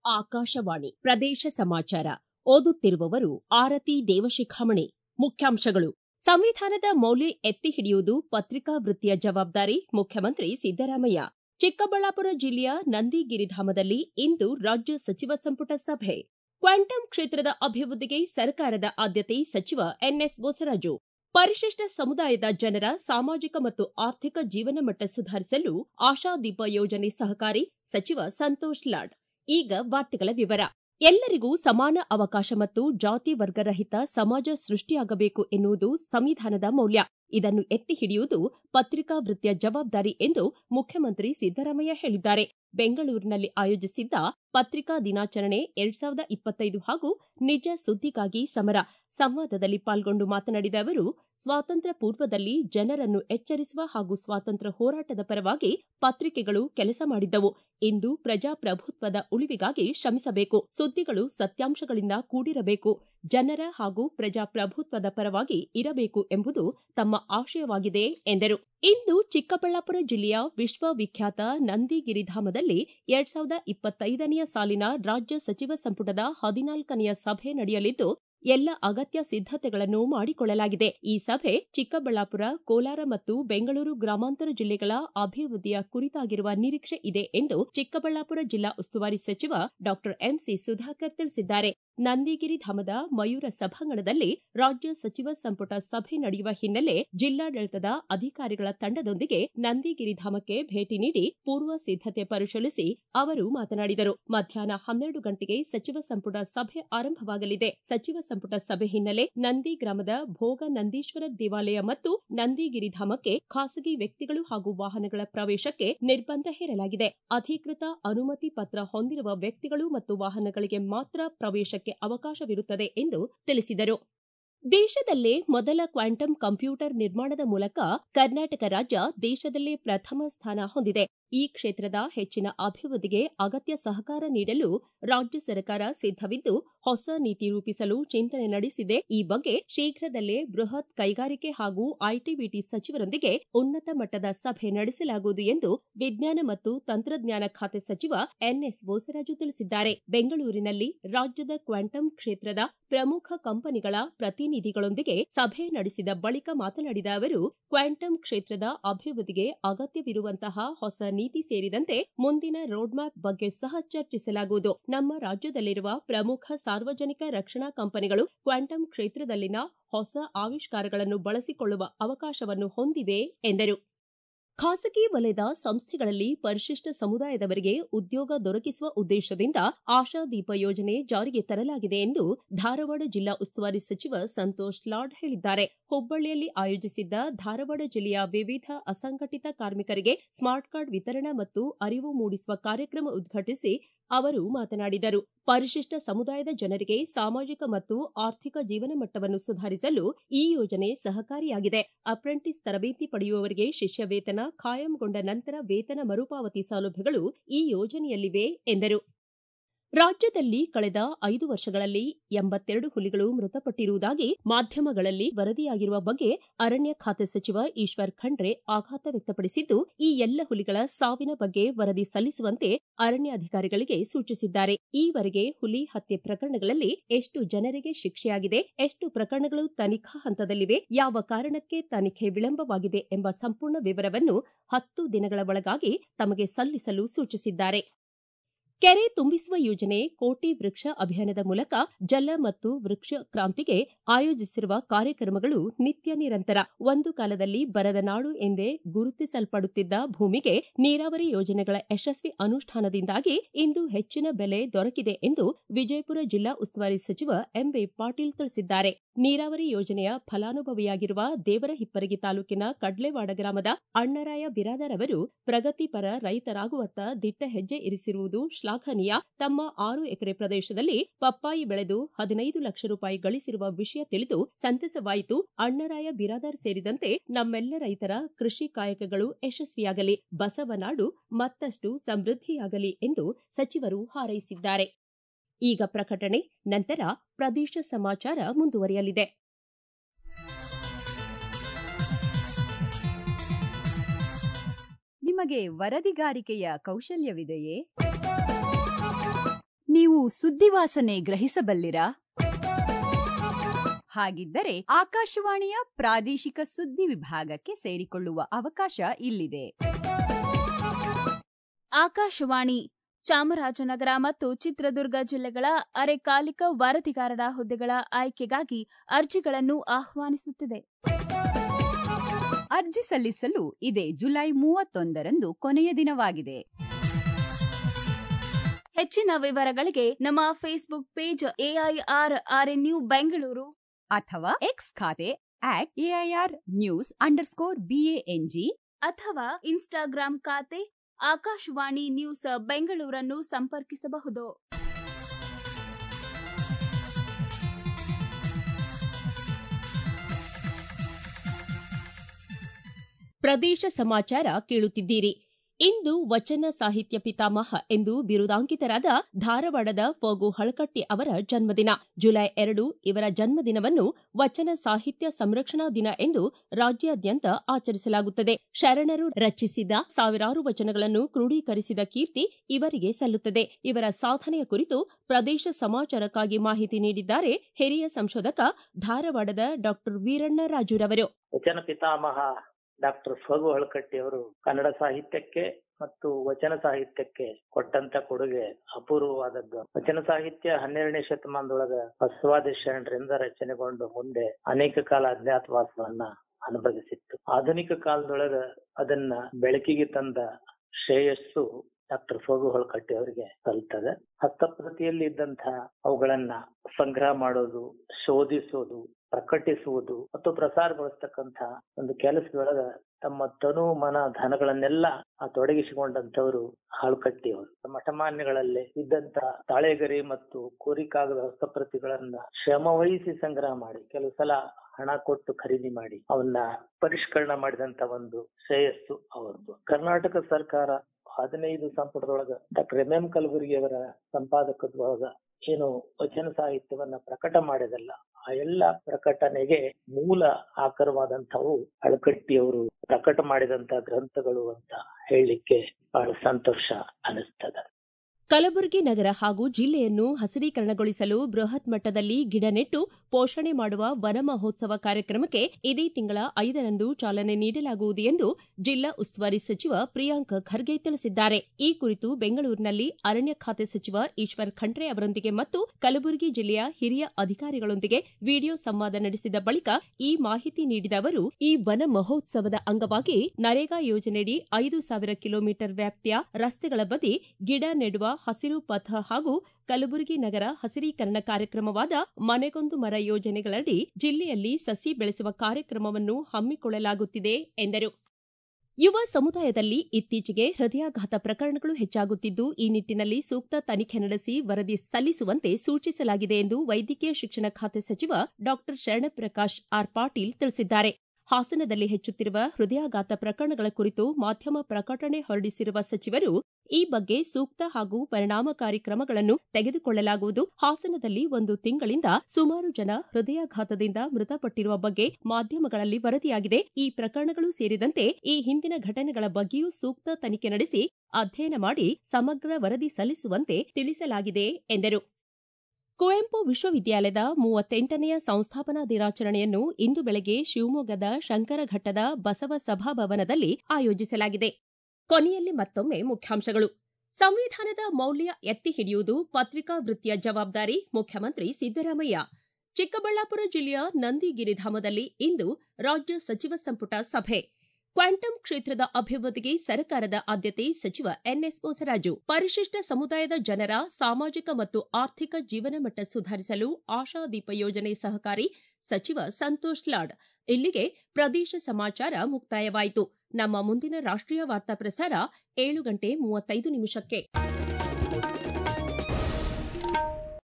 ಆಕಾಶವಾಣಿ ಪ್ರದೇಶ ಸಮಾಚಾರ ಓದುತ್ತಿರುವವರು ಆರತಿ ದೇವಶಿಖಾಮಣಿ ಮುಖ್ಯಾಂಶಗಳು ಸಂವಿಧಾನದ ಮೌಲ್ಯ ಎತ್ತಿ ಹಿಡಿಯುವುದು ಪತ್ರಿಕಾ ವೃತ್ತಿಯ ಜವಾಬ್ದಾರಿ ಮುಖ್ಯಮಂತ್ರಿ ಸಿದ್ದರಾಮಯ್ಯ ಚಿಕ್ಕಬಳ್ಳಾಪುರ ಜಿಲ್ಲೆಯ ನಂದಿಗಿರಿಧಾಮದಲ್ಲಿ ಇಂದು ರಾಜ್ಯ ಸಚಿವ ಸಂಪುಟ ಸಭೆ ಕ್ವಾಂಟಮ್ ಕ್ಷೇತ್ರದ ಅಭಿವೃದ್ಧಿಗೆ ಸರ್ಕಾರದ ಆದ್ಯತೆ ಸಚಿವ ಎನ್ಎಸ್ ಬೋಸರಾಜು ಪರಿಶಿಷ್ಟ ಸಮುದಾಯದ ಜನರ ಸಾಮಾಜಿಕ ಮತ್ತು ಆರ್ಥಿಕ ಜೀವನ ಮಟ್ಟ ಸುಧಾರಿಸಲು ಆಶಾದೀಪ ಯೋಜನೆ ಸಹಕಾರಿ ಸಚಿವ ಸಂತೋಷ್ ಲಾಡ್ ಈಗ ವಾರ್ತೆಗಳ ವಿವರ ಎಲ್ಲರಿಗೂ ಸಮಾನ ಅವಕಾಶ ಮತ್ತು ಜಾತಿ ವರ್ಗರಹಿತ ಸಮಾಜ ಸೃಷ್ಟಿಯಾಗಬೇಕು ಎನ್ನುವುದು ಸಂವಿಧಾನದ ಮೌಲ್ಯ ಇದನ್ನು ಎತ್ತಿ ಹಿಡಿಯುವುದು ಪತ್ರಿಕಾ ವೃತ್ತಿಯ ಜವಾಬ್ದಾರಿ ಎಂದು ಮುಖ್ಯಮಂತ್ರಿ ಸಿದ್ದರಾಮಯ್ಯ ಹೇಳಿದ್ದಾರೆ ಬೆಂಗಳೂರಿನಲ್ಲಿ ಆಯೋಜಿಸಿದ್ದ ಪತ್ರಿಕಾ ದಿನಾಚರಣೆ ಎರಡ್ ಸಾವಿರದ ಇಪ್ಪತ್ತೈದು ಹಾಗೂ ನಿಜ ಸುದ್ದಿಗಾಗಿ ಸಮರ ಸಂವಾದದಲ್ಲಿ ಪಾಲ್ಗೊಂಡು ಮಾತನಾಡಿದ ಅವರು ಸ್ವಾತಂತ್ರ್ಯ ಪೂರ್ವದಲ್ಲಿ ಜನರನ್ನು ಎಚ್ಚರಿಸುವ ಹಾಗೂ ಸ್ವಾತಂತ್ರ್ಯ ಹೋರಾಟದ ಪರವಾಗಿ ಪತ್ರಿಕೆಗಳು ಕೆಲಸ ಮಾಡಿದ್ದವು ಇಂದು ಪ್ರಜಾಪ್ರಭುತ್ವದ ಉಳಿವಿಗಾಗಿ ಶ್ರಮಿಸಬೇಕು ಸುದ್ದಿಗಳು ಸತ್ಯಾಂಶಗಳಿಂದ ಕೂಡಿರಬೇಕು ಜನರ ಹಾಗೂ ಪ್ರಜಾಪ್ರಭುತ್ವದ ಪರವಾಗಿ ಇರಬೇಕು ಎಂಬುದು ತಮ್ಮ ಆಶಯವಾಗಿದೆ ಎಂದರು ಇಂದು ಚಿಕ್ಕಬಳ್ಳಾಪುರ ಜಿಲ್ಲೆಯ ವಿಶ್ವವಿಖ್ಯಾತ ನಂದಿಗಿರಿಧಾಮದಲ್ಲಿ ಎರಡ್ ಸಾವಿರದ ಇಪ್ಪತ್ತೈದನೆಯ ಸಾಲಿನ ರಾಜ್ಯ ಸಚಿವ ಸಂಪುಟದ ಹದಿನಾಲ್ಕನೆಯ ಸಭೆ ನಡೆಯಲಿದ್ದು ಎಲ್ಲ ಅಗತ್ಯ ಸಿದ್ದತೆಗಳನ್ನು ಮಾಡಿಕೊಳ್ಳಲಾಗಿದೆ ಈ ಸಭೆ ಚಿಕ್ಕಬಳ್ಳಾಪುರ ಕೋಲಾರ ಮತ್ತು ಬೆಂಗಳೂರು ಗ್ರಾಮಾಂತರ ಜಿಲ್ಲೆಗಳ ಅಭಿವೃದ್ಧಿಯ ಕುರಿತಾಗಿರುವ ನಿರೀಕ್ಷೆ ಇದೆ ಎಂದು ಚಿಕ್ಕಬಳ್ಳಾಪುರ ಜಿಲ್ಲಾ ಉಸ್ತುವಾರಿ ಸಚಿವ ಡಾ ಎಂಸಿ ಸುಧಾಕರ್ ತಿಳಿಸಿದ್ದಾರೆ ನಂದಿಗಿರಿಧಾಮದ ಮಯೂರ ಸಭಾಂಗಣದಲ್ಲಿ ರಾಜ್ಯ ಸಚಿವ ಸಂಪುಟ ಸಭೆ ನಡೆಯುವ ಹಿನ್ನೆಲೆ ಜಿಲ್ಲಾಡಳಿತದ ಅಧಿಕಾರಿಗಳ ತಂಡದೊಂದಿಗೆ ನಂದಿಗಿರಿಧಾಮಕ್ಕೆ ಭೇಟಿ ನೀಡಿ ಪೂರ್ವ ಸಿದ್ದತೆ ಪರಿಶೀಲಿಸಿ ಅವರು ಮಾತನಾಡಿದರು ಮಧ್ಯಾಹ್ನ ಹನ್ನೆರಡು ಗಂಟೆಗೆ ಸಚಿವ ಸಂಪುಟ ಸಭೆ ಆರಂಭವಾಗಲಿದೆ ಸಚಿವ ಸಂಪುಟ ಸಭೆ ಹಿನ್ನೆಲೆ ನಂದಿ ಗ್ರಾಮದ ಭೋಗ ನಂದೀಶ್ವರ ದೇವಾಲಯ ಮತ್ತು ನಂದಿಗಿರಿಧಾಮಕ್ಕೆ ಖಾಸಗಿ ವ್ಯಕ್ತಿಗಳು ಹಾಗೂ ವಾಹನಗಳ ಪ್ರವೇಶಕ್ಕೆ ನಿರ್ಬಂಧ ಹೇರಲಾಗಿದೆ ಅಧಿಕೃತ ಅನುಮತಿ ಪತ್ರ ಹೊಂದಿರುವ ವ್ಯಕ್ತಿಗಳು ಮತ್ತು ವಾಹನಗಳಿಗೆ ಮಾತ್ರ ಪ್ರವೇಶಕ್ಕೆ ಅವಕಾಶವಿರುತ್ತದೆ ಎಂದು ತಿಳಿಸಿದರು ದೇಶದಲ್ಲೇ ಮೊದಲ ಕ್ವಾಂಟಮ್ ಕಂಪ್ಯೂಟರ್ ನಿರ್ಮಾಣದ ಮೂಲಕ ಕರ್ನಾಟಕ ರಾಜ್ಯ ದೇಶದಲ್ಲೇ ಪ್ರಥಮ ಸ್ಥಾನ ಹೊಂದಿದೆ ಈ ಕ್ಷೇತ್ರದ ಹೆಚ್ಚಿನ ಅಭಿವೃದ್ಧಿಗೆ ಅಗತ್ಯ ಸಹಕಾರ ನೀಡಲು ರಾಜ್ಯ ಸರ್ಕಾರ ಸಿದ್ದವಿದ್ದು ಹೊಸ ನೀತಿ ರೂಪಿಸಲು ಚಿಂತನೆ ನಡೆಸಿದೆ ಈ ಬಗ್ಗೆ ಶೀಘ್ರದಲ್ಲೇ ಬೃಹತ್ ಕೈಗಾರಿಕೆ ಹಾಗೂ ಐಟಿಬಿಟಿ ಸಚಿವರೊಂದಿಗೆ ಉನ್ನತ ಮಟ್ಟದ ಸಭೆ ನಡೆಸಲಾಗುವುದು ಎಂದು ವಿಜ್ಞಾನ ಮತ್ತು ತಂತ್ರಜ್ಞಾನ ಖಾತೆ ಸಚಿವ ಎನ್ಎಸ್ ಬೋಸರಾಜು ತಿಳಿಸಿದ್ದಾರೆ ಬೆಂಗಳೂರಿನಲ್ಲಿ ರಾಜ್ಯದ ಕ್ವಾಂಟಮ್ ಕ್ಷೇತ್ರದ ಪ್ರಮುಖ ಕಂಪನಿಗಳ ಪ್ರತಿನಿಧಿಗಳೊಂದಿಗೆ ಸಭೆ ನಡೆಸಿದ ಬಳಿಕ ಮಾತನಾಡಿದ ಅವರು ಕ್ವಾಂಟಮ್ ಕ್ಷೇತ್ರದ ಅಭಿವೃದ್ಧಿಗೆ ಅಗತ್ಯವಿರುವಂತಹ ಹೊಸ ನೀತಿ ಸೇರಿದಂತೆ ಮುಂದಿನ ರೋಡ್ ಮ್ಯಾಪ್ ಬಗ್ಗೆ ಸಹ ಚರ್ಚಿಸಲಾಗುವುದು ನಮ್ಮ ರಾಜ್ಯದಲ್ಲಿರುವ ಪ್ರಮುಖ ಸಾರ್ವಜನಿಕ ರಕ್ಷಣಾ ಕಂಪನಿಗಳು ಕ್ವಾಂಟಮ್ ಕ್ಷೇತ್ರದಲ್ಲಿನ ಹೊಸ ಆವಿಷ್ಕಾರಗಳನ್ನು ಬಳಸಿಕೊಳ್ಳುವ ಅವಕಾಶವನ್ನು ಹೊಂದಿವೆ ಎಂದರು ಖಾಸಗಿ ವಲಯದ ಸಂಸ್ಥೆಗಳಲ್ಲಿ ಪರಿಶಿಷ್ಟ ಸಮುದಾಯದವರಿಗೆ ಉದ್ಯೋಗ ದೊರಕಿಸುವ ಉದ್ದೇಶದಿಂದ ಆಶಾದೀಪ ಯೋಜನೆ ಜಾರಿಗೆ ತರಲಾಗಿದೆ ಎಂದು ಧಾರವಾಡ ಜಿಲ್ಲಾ ಉಸ್ತುವಾರಿ ಸಚಿವ ಸಂತೋಷ್ ಲಾಡ್ ಹೇಳಿದ್ದಾರೆ ಹುಬ್ಬಳ್ಳಿಯಲ್ಲಿ ಆಯೋಜಿಸಿದ್ದ ಧಾರವಾಡ ಜಿಲ್ಲೆಯ ವಿವಿಧ ಅಸಂಘಟಿತ ಕಾರ್ಮಿಕರಿಗೆ ಸ್ಮಾರ್ಟ್ ಕಾರ್ಡ್ ವಿತರಣಾ ಮತ್ತು ಅರಿವು ಮೂಡಿಸುವ ಕಾರ್ಯಕ್ರಮ ಉದ್ಘಾಟಿಸಿ ಅವರು ಮಾತನಾಡಿದರು ಪರಿಶಿಷ್ಟ ಸಮುದಾಯದ ಜನರಿಗೆ ಸಾಮಾಜಿಕ ಮತ್ತು ಆರ್ಥಿಕ ಜೀವನ ಮಟ್ಟವನ್ನು ಸುಧಾರಿಸಲು ಈ ಯೋಜನೆ ಸಹಕಾರಿಯಾಗಿದೆ ಅಪ್ರೆಂಟಿಸ್ ತರಬೇತಿ ಪಡೆಯುವವರಿಗೆ ಶಿಷ್ಯ ವೇತನ ಖಾಯಂಗೊಂಡ ನಂತರ ವೇತನ ಮರುಪಾವತಿ ಸೌಲಭ್ಯಗಳು ಈ ಯೋಜನೆಯಲ್ಲಿವೆ ಎಂದರು ರಾಜ್ಯದಲ್ಲಿ ಕಳೆದ ಐದು ವರ್ಷಗಳಲ್ಲಿ ಎಂಬತ್ತೆರಡು ಹುಲಿಗಳು ಮೃತಪಟ್ಟಿರುವುದಾಗಿ ಮಾಧ್ಯಮಗಳಲ್ಲಿ ವರದಿಯಾಗಿರುವ ಬಗ್ಗೆ ಅರಣ್ಯ ಖಾತೆ ಸಚಿವ ಈಶ್ವರ್ ಖಂಡ್ರೆ ಆಘಾತ ವ್ಯಕ್ತಪಡಿಸಿದ್ದು ಈ ಎಲ್ಲ ಹುಲಿಗಳ ಸಾವಿನ ಬಗ್ಗೆ ವರದಿ ಸಲ್ಲಿಸುವಂತೆ ಅರಣ್ಯಾಧಿಕಾರಿಗಳಿಗೆ ಸೂಚಿಸಿದ್ದಾರೆ ಈವರೆಗೆ ಹುಲಿ ಹತ್ಯೆ ಪ್ರಕರಣಗಳಲ್ಲಿ ಎಷ್ಟು ಜನರಿಗೆ ಶಿಕ್ಷೆಯಾಗಿದೆ ಎಷ್ಟು ಪ್ರಕರಣಗಳು ತನಿಖಾ ಹಂತದಲ್ಲಿವೆ ಯಾವ ಕಾರಣಕ್ಕೆ ತನಿಖೆ ವಿಳಂಬವಾಗಿದೆ ಎಂಬ ಸಂಪೂರ್ಣ ವಿವರವನ್ನು ಹತ್ತು ದಿನಗಳ ಒಳಗಾಗಿ ತಮಗೆ ಸಲ್ಲಿಸಲು ಸೂಚಿಸಿದ್ದಾರೆ ಕೆರೆ ತುಂಬಿಸುವ ಯೋಜನೆ ಕೋಟಿ ವೃಕ್ಷ ಅಭಿಯಾನದ ಮೂಲಕ ಜಲ ಮತ್ತು ವೃಕ್ಷ ಕ್ರಾಂತಿಗೆ ಆಯೋಜಿಸಿರುವ ಕಾರ್ಯಕ್ರಮಗಳು ನಿತ್ಯ ನಿರಂತರ ಒಂದು ಕಾಲದಲ್ಲಿ ಬರದ ನಾಡು ಎಂದೇ ಗುರುತಿಸಲ್ಪಡುತ್ತಿದ್ದ ಭೂಮಿಗೆ ನೀರಾವರಿ ಯೋಜನೆಗಳ ಯಶಸ್ವಿ ಅನುಷ್ಠಾನದಿಂದಾಗಿ ಇಂದು ಹೆಚ್ಚಿನ ಬೆಲೆ ದೊರಕಿದೆ ಎಂದು ವಿಜಯಪುರ ಜಿಲ್ಲಾ ಉಸ್ತುವಾರಿ ಸಚಿವ ಎಂಬಿ ಪಾಟೀಲ್ ತಿಳಿಸಿದ್ದಾರೆ ನೀರಾವರಿ ಯೋಜನೆಯ ಫಲಾನುಭವಿಯಾಗಿರುವ ದೇವರಹಿಪ್ಪರಗಿ ತಾಲೂಕಿನ ಕಡ್ಲೆವಾಡ ಗ್ರಾಮದ ಅಣ್ಣರಾಯ ಬಿರಾದರ್ ಅವರು ಪ್ರಗತಿಪರ ರೈತರಾಗುವತ್ತ ದಿಟ್ಟ ಹೆಜ್ಜೆ ಇರಿಸಿರುವುದು ಶ್ಲಾಘನೀಯ ತಮ್ಮ ಆರು ಎಕರೆ ಪ್ರದೇಶದಲ್ಲಿ ಪಪ್ಪಾಯಿ ಬೆಳೆದು ಹದಿನೈದು ಲಕ್ಷ ರೂಪಾಯಿ ಗಳಿಸಿರುವ ವಿಷಯ ತಿಳಿದು ಸಂತಸವಾಯಿತು ಅಣ್ಣರಾಯ ಬಿರಾದಾರ್ ಸೇರಿದಂತೆ ನಮ್ಮೆಲ್ಲ ರೈತರ ಕೃಷಿ ಕಾಯಕಗಳು ಯಶಸ್ವಿಯಾಗಲಿ ಬಸವನಾಡು ಮತ್ತಷ್ಟು ಸಮೃದ್ಧಿಯಾಗಲಿ ಎಂದು ಸಚಿವರು ಹಾರೈಸಿದ್ದಾರೆ ಈಗ ಪ್ರಕಟಣೆ ನಂತರ ಪ್ರದೇಶ ಸಮಾಚಾರ ಮುಂದುವರಿಯಲಿದೆ ನಿಮಗೆ ವರದಿಗಾರಿಕೆಯ ಕೌಶಲ್ಯವಿದೆಯೇ ನೀವು ಸುದ್ದಿವಾಸನೆ ಗ್ರಹಿಸಬಲ್ಲಿರಾ ಹಾಗಿದ್ದರೆ ಆಕಾಶವಾಣಿಯ ಪ್ರಾದೇಶಿಕ ಸುದ್ದಿ ವಿಭಾಗಕ್ಕೆ ಸೇರಿಕೊಳ್ಳುವ ಅವಕಾಶ ಇಲ್ಲಿದೆ ಆಕಾಶವಾಣಿ ಚಾಮರಾಜನಗರ ಮತ್ತು ಚಿತ್ರದುರ್ಗ ಜಿಲ್ಲೆಗಳ ಅರೆಕಾಲಿಕ ವರದಿಗಾರರ ಹುದ್ದೆಗಳ ಆಯ್ಕೆಗಾಗಿ ಅರ್ಜಿಗಳನ್ನು ಆಹ್ವಾನಿಸುತ್ತಿದೆ ಅರ್ಜಿ ಸಲ್ಲಿಸಲು ಇದೇ ಜುಲೈ ಮೂವತ್ತೊಂದರಂದು ಕೊನೆಯ ದಿನವಾಗಿದೆ ಹೆಚ್ಚಿನ ವಿವರಗಳಿಗೆ ನಮ್ಮ Facebook page AIR RNU Bengaluru ಅಥವಾ ಎಕ್ಸ್ ಖಾತೆ at AIR news underscore BANG ಅಥವಾ ಇನ್ಸ್ಟಾಗ್ರಾಂ ಖಾತೆ ಆಕಾಶವಾಣಿ ನ್ಯೂಸ್ ಬೆಂಗಳೂರನ್ನು ಸಂಪರ್ಕಿಸಬಹುದು ಪ್ರದೇಶ ಸಮಾಚಾರ ಕೇಳುತ್ತಿದ್ದೀರಿ ಇಂದು ವಚನ ಸಾಹಿತ್ಯ ಪಿತಾಮಹ ಎಂದು ಬಿರುದಾಂಕಿತರಾದ ಧಾರವಾಡದ ಫಗು ಹಳಕಟ್ಟಿ ಅವರ ಜನ್ಮದಿನ ಜುಲೈ ಎರಡು ಇವರ ಜನ್ಮದಿನವನ್ನು ವಚನ ಸಾಹಿತ್ಯ ಸಂರಕ್ಷಣಾ ದಿನ ಎಂದು ರಾಜ್ಯಾದ್ಯಂತ ಆಚರಿಸಲಾಗುತ್ತದೆ ಶರಣರು ರಚಿಸಿದ ಸಾವಿರಾರು ವಚನಗಳನ್ನು ಕ್ರೋಢೀಕರಿಸಿದ ಕೀರ್ತಿ ಇವರಿಗೆ ಸಲ್ಲುತ್ತದೆ ಇವರ ಸಾಧನೆಯ ಕುರಿತು ಪ್ರದೇಶ ಸಮಾಚಾರಕ್ಕಾಗಿ ಮಾಹಿತಿ ನೀಡಿದ್ದಾರೆ ಹಿರಿಯ ಸಂಶೋಧಕ ಧಾರವಾಡದ ಡಾಕ್ಟರ್ ವೀರಣ್ಣ ರಾಜುರವರು ವಚನ ಪಿತಾಮಹ ಡಾಕ್ಟರ್ ಫಗು ಹಳಕಟ್ಟಿ ಅವರು ಕನ್ನಡ ಸಾಹಿತ್ಯಕ್ಕೆ ಮತ್ತು ವಚನ ಸಾಹಿತ್ಯಕ್ಕೆ ಕೊಟ್ಟಂತ ಕೊಡುಗೆ ಅಪೂರ್ವವಾದದ್ದು ವಚನ ಸಾಹಿತ್ಯ ಹನ್ನೆರಡನೇ ಶತಮಾನದೊಳಗ ಬಸವಾದಿ ಶರಣರಿಂದ ರಚನೆಗೊಂಡು ಮುಂದೆ ಅನೇಕ ಕಾಲ ಅಜ್ಞಾತವಾಸವನ್ನ ಅನುಭವಿಸಿತ್ತು ಆಧುನಿಕ ಕಾಲದೊಳಗ ಅದನ್ನ ಬೆಳಕಿಗೆ ತಂದ ಶ್ರೇಯಸ್ಸು ಡಾಕ್ಟರ್ ಫಗು ಹೊಳಕಟ್ಟಿ ಅವರಿಗೆ ಸಲ್ತದೆ ಹಸ್ತಪ್ರತಿಯಲ್ಲಿ ಇದ್ದಂತಹ ಅವುಗಳನ್ನ ಸಂಗ್ರಹ ಮಾಡೋದು ಶೋಧಿಸೋದು ಪ್ರಕಟಿಸುವುದು ಮತ್ತು ಪ್ರಸಾರಗೊಳಿಸ್ತಕ್ಕಂಥ ಒಂದು ಕೆಲಸದೊಳಗ ತಮ್ಮ ತನು ಮನ ಧನಗಳನ್ನೆಲ್ಲ ತೊಡಗಿಸಿಕೊಂಡಂತವರು ಹಾಳುಕಟ್ಟಿಯವರು ಮಠಮಾನ್ಯಗಳಲ್ಲಿ ಇದ್ದಂತ ತಾಳೆಗರಿ ಮತ್ತು ಕೋರಿಕಾಗದ ಹಸ್ತಪ್ರತಿಗಳನ್ನ ಶ್ರಮವಹಿಸಿ ಸಂಗ್ರಹ ಮಾಡಿ ಕೆಲವು ಸಲ ಹಣ ಕೊಟ್ಟು ಖರೀದಿ ಮಾಡಿ ಅವನ್ನ ಪರಿಷ್ಕರಣ ಮಾಡಿದಂತ ಒಂದು ಶ್ರೇಯಸ್ಸು ಅವರದು ಕರ್ನಾಟಕ ಸರ್ಕಾರ ಹದಿನೈದು ಸಂಪುಟದೊಳಗ ಡಾಕ್ಟರ್ ಎಂ ಎಂ ಕಲಬುರ್ಗಿ ಅವರ ಸಂಪಾದಕದೊಳಗ ಏನು ವಚನ ಸಾಹಿತ್ಯವನ್ನ ಪ್ರಕಟ ಮಾಡಿದಲ್ಲ ಆ ಎಲ್ಲ ಪ್ರಕಟಣೆಗೆ ಮೂಲ ಆಕರವಾದಂಥವು ಅಳಕಟ್ಟಿಯವರು ಪ್ರಕಟ ಮಾಡಿದಂತ ಗ್ರಂಥಗಳು ಅಂತ ಹೇಳಲಿಕ್ಕೆ ಬಹಳ ಸಂತೋಷ ಅನಿಸ್ತದ ಕಲಬುರಗಿ ನಗರ ಹಾಗೂ ಜಿಲ್ಲೆಯನ್ನು ಹಸಿರೀಕರಣಗೊಳಿಸಲು ಬೃಹತ್ ಮಟ್ಟದಲ್ಲಿ ಗಿಡ ನೆಟ್ಟು ಪೋಷಣೆ ಮಾಡುವ ವನ ಮಹೋತ್ಸವ ಕಾರ್ಯಕ್ರಮಕ್ಕೆ ಇದೇ ತಿಂಗಳ ಐದರಂದು ಚಾಲನೆ ನೀಡಲಾಗುವುದು ಎಂದು ಜಿಲ್ಲಾ ಉಸ್ತುವಾರಿ ಸಚಿವ ಪ್ರಿಯಾಂಕ್ ಖರ್ಗೆ ತಿಳಿಸಿದ್ದಾರೆ ಈ ಕುರಿತು ಬೆಂಗಳೂರಿನಲ್ಲಿ ಅರಣ್ಯ ಖಾತೆ ಸಚಿವ ಈಶ್ವರ್ ಖಂಡ್ರೆ ಅವರೊಂದಿಗೆ ಮತ್ತು ಕಲಬುರಗಿ ಜಿಲ್ಲೆಯ ಹಿರಿಯ ಅಧಿಕಾರಿಗಳೊಂದಿಗೆ ವಿಡಿಯೋ ಸಂವಾದ ನಡೆಸಿದ ಬಳಿಕ ಈ ಮಾಹಿತಿ ನೀಡಿದ ಅವರು ಈ ವನ ಮಹೋತ್ಸವದ ಅಂಗವಾಗಿ ನರೇಗಾ ಯೋಜನೆಯಡಿ ಐದು ಸಾವಿರ ಕಿಲೋಮೀಟರ್ ವ್ಯಾಪ್ತಿಯ ರಸ್ತೆಗಳ ಬದಿ ಗಿಡ ನೆಡುವ ಹಸಿರು ಪಥ ಹಾಗೂ ಕಲಬುರಗಿ ನಗರ ಹಸಿರೀಕರಣ ಕಾರ್ಯಕ್ರಮವಾದ ಮನೆಗೊಂದು ಮರ ಯೋಜನೆಗಳಡಿ ಜಿಲ್ಲೆಯಲ್ಲಿ ಸಸಿ ಬೆಳೆಸುವ ಕಾರ್ಯಕ್ರಮವನ್ನು ಹಮ್ಮಿಕೊಳ್ಳಲಾಗುತ್ತಿದೆ ಎಂದರು ಯುವ ಸಮುದಾಯದಲ್ಲಿ ಇತ್ತೀಚೆಗೆ ಹೃದಯಾಘಾತ ಪ್ರಕರಣಗಳು ಹೆಚ್ಚಾಗುತ್ತಿದ್ದು ಈ ನಿಟ್ಟಿನಲ್ಲಿ ಸೂಕ್ತ ತನಿಖೆ ನಡೆಸಿ ವರದಿ ಸಲ್ಲಿಸುವಂತೆ ಸೂಚಿಸಲಾಗಿದೆ ಎಂದು ವೈದ್ಯಕೀಯ ಶಿಕ್ಷಣ ಖಾತೆ ಸಚಿವ ಡಾ ಶರಣಪ್ರಕಾಶ್ ಆರ್ ಪಾಟೀಲ್ ತಿಳಿಸಿದ್ದಾರೆ ಹಾಸನದಲ್ಲಿ ಹೆಚ್ಚುತ್ತಿರುವ ಹೃದಯಾಘಾತ ಪ್ರಕರಣಗಳ ಕುರಿತು ಮಾಧ್ಯಮ ಪ್ರಕಟಣೆ ಹೊರಡಿಸಿರುವ ಸಚಿವರು ಈ ಬಗ್ಗೆ ಸೂಕ್ತ ಹಾಗೂ ಪರಿಣಾಮಕಾರಿ ಕ್ರಮಗಳನ್ನು ತೆಗೆದುಕೊಳ್ಳಲಾಗುವುದು ಹಾಸನದಲ್ಲಿ ಒಂದು ತಿಂಗಳಿಂದ ಸುಮಾರು ಜನ ಹೃದಯಾಘಾತದಿಂದ ಮೃತಪಟ್ಟಿರುವ ಬಗ್ಗೆ ಮಾಧ್ಯಮಗಳಲ್ಲಿ ವರದಿಯಾಗಿದೆ ಈ ಪ್ರಕರಣಗಳು ಸೇರಿದಂತೆ ಈ ಹಿಂದಿನ ಘಟನೆಗಳ ಬಗ್ಗೆಯೂ ಸೂಕ್ತ ತನಿಖೆ ನಡೆಸಿ ಅಧ್ಯಯನ ಮಾಡಿ ಸಮಗ್ರ ವರದಿ ಸಲ್ಲಿಸುವಂತೆ ತಿಳಿಸಲಾಗಿದೆ ಎಂದರು ಕುವೆಂಪು ವಿಶ್ವವಿದ್ಯಾಲಯದ ಮೂವತ್ತೆಂಟನೆಯ ಸಂಸ್ಥಾಪನಾ ದಿನಾಚರಣೆಯನ್ನು ಇಂದು ಬೆಳಗ್ಗೆ ಶಿವಮೊಗ್ಗದ ಶಂಕರಘಟ್ಟದ ಬಸವ ಸಭಾಭವನದಲ್ಲಿ ಆಯೋಜಿಸಲಾಗಿದೆ ಕೊನೆಯಲ್ಲಿ ಮತ್ತೊಮ್ಮೆ ಮುಖ್ಯಾಂಶಗಳು ಸಂವಿಧಾನದ ಮೌಲ್ಯ ಎತ್ತಿ ಹಿಡಿಯುವುದು ಪತ್ರಿಕಾ ವೃತ್ತಿಯ ಜವಾಬ್ದಾರಿ ಮುಖ್ಯಮಂತ್ರಿ ಸಿದ್ದರಾಮಯ್ಯ ಚಿಕ್ಕಬಳ್ಳಾಪುರ ಜಿಲ್ಲೆಯ ನಂದಿಗಿರಿಧಾಮದಲ್ಲಿ ಇಂದು ರಾಜ್ಯ ಸಚಿವ ಸಂಪುಟ ಸಭೆ ಕ್ವಾಂಟಮ್ ಕ್ಷೇತ್ರದ ಅಭಿವೃದ್ಧಿಗೆ ಸರ್ಕಾರದ ಆದ್ಯತೆ ಸಚಿವ ಎನ್ಎಸ್ ಬೋಸರಾಜು ಪರಿಶಿಷ್ಟ ಸಮುದಾಯದ ಜನರ ಸಾಮಾಜಿಕ ಮತ್ತು ಆರ್ಥಿಕ ಜೀವನಮಟ್ಟ ಸುಧಾರಿಸಲು ಆಶಾದೀಪ ಯೋಜನೆ ಸಹಕಾರಿ ಸಚಿವ ಸಂತೋಷ್ ಲಾಡ್ ಇಲ್ಲಿಗೆ ಪ್ರದೇಶ ಸಮಾಚಾರ ಮುಕ್ತಾಯವಾಯಿತು ನಮ್ಮ ಮುಂದಿನ ರಾಷ್ಟ್ರೀಯ ವಾರ್ತಾ ಪ್ರಸಾರ ಏಳು ಗಂಟೆ ಮೂವತ್ತೈದು ನಿಮಿಷಕ್ಕೆ